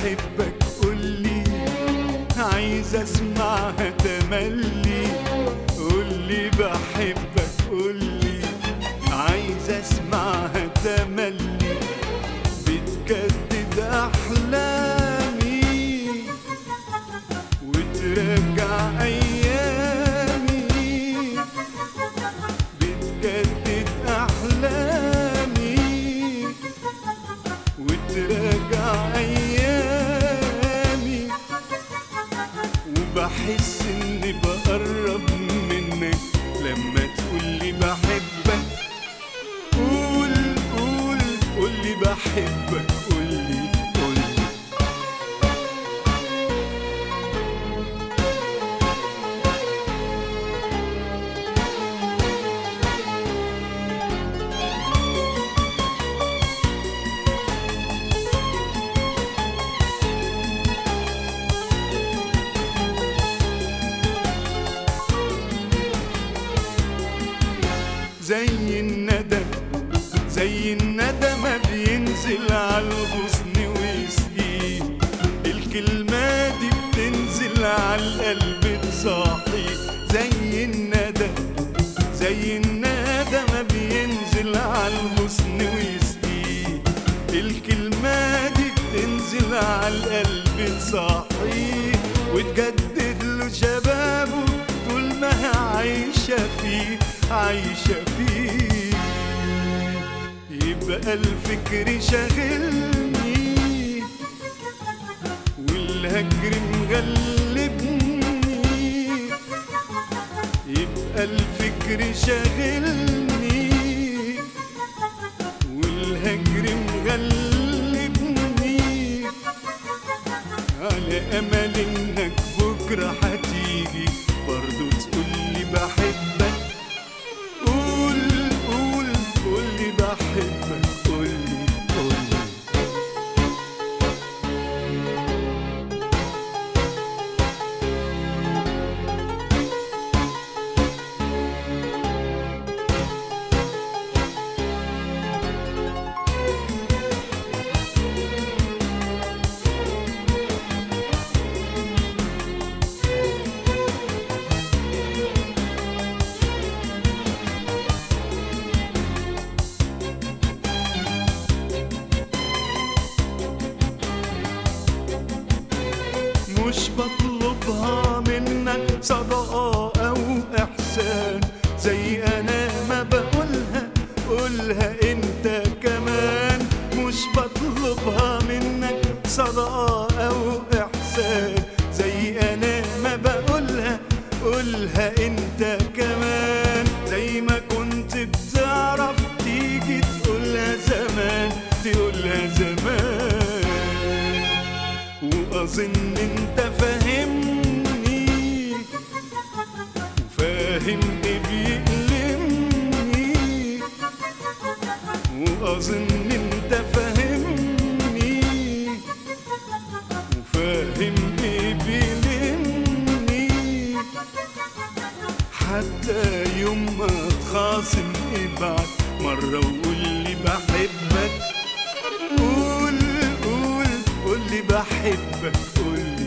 بحبك قولي عايز اسمعها تملي قولي بحبك قولي عايز اسمعها تملي بتجدد احلامي وترجع ايامي بتجدد احلامي وترجع ايامي وبحس اني بقرب منك لما تقولي بحبك قول قول قولي بحبك قولي قولي زي الندى زي الندى ما بينزل على الغصن ويسقيه الكلمة دي بتنزل على القلب تصاحي زي الندى زي الندى ما بينزل على الغصن ويسقيه الكلمة دي بتنزل على القلب تصاحي وتجدد له شبابه طول ما هي عايشة فيه عايشة فيه يبقى الفكر شاغلني والهجر مغلبني يبقى الفكر شاغلني والهجر مغلبني على امل انك بكره هتيجي برضو تقولي بحبك قول قول قولي بحبك قولي قولي مش بطلبها منك صدقة أو إحسان زي أنا ما بقولها قولها أنت كمان مش بطلبها منك صدقة أو إحسان زي أنا ما بقولها قولها أنت كمان زي ما كنت بتعرف تيجي تقولها زمان تقولها زمان وأظن أنت فاهمني وفاهم إيه بيألمني وأظن أنت فاهمني وفاهم إيه بيألمني حتى يوم ما تخاصم ابعت مرة وقول لي بحبك قول قول قول لي بحبك قول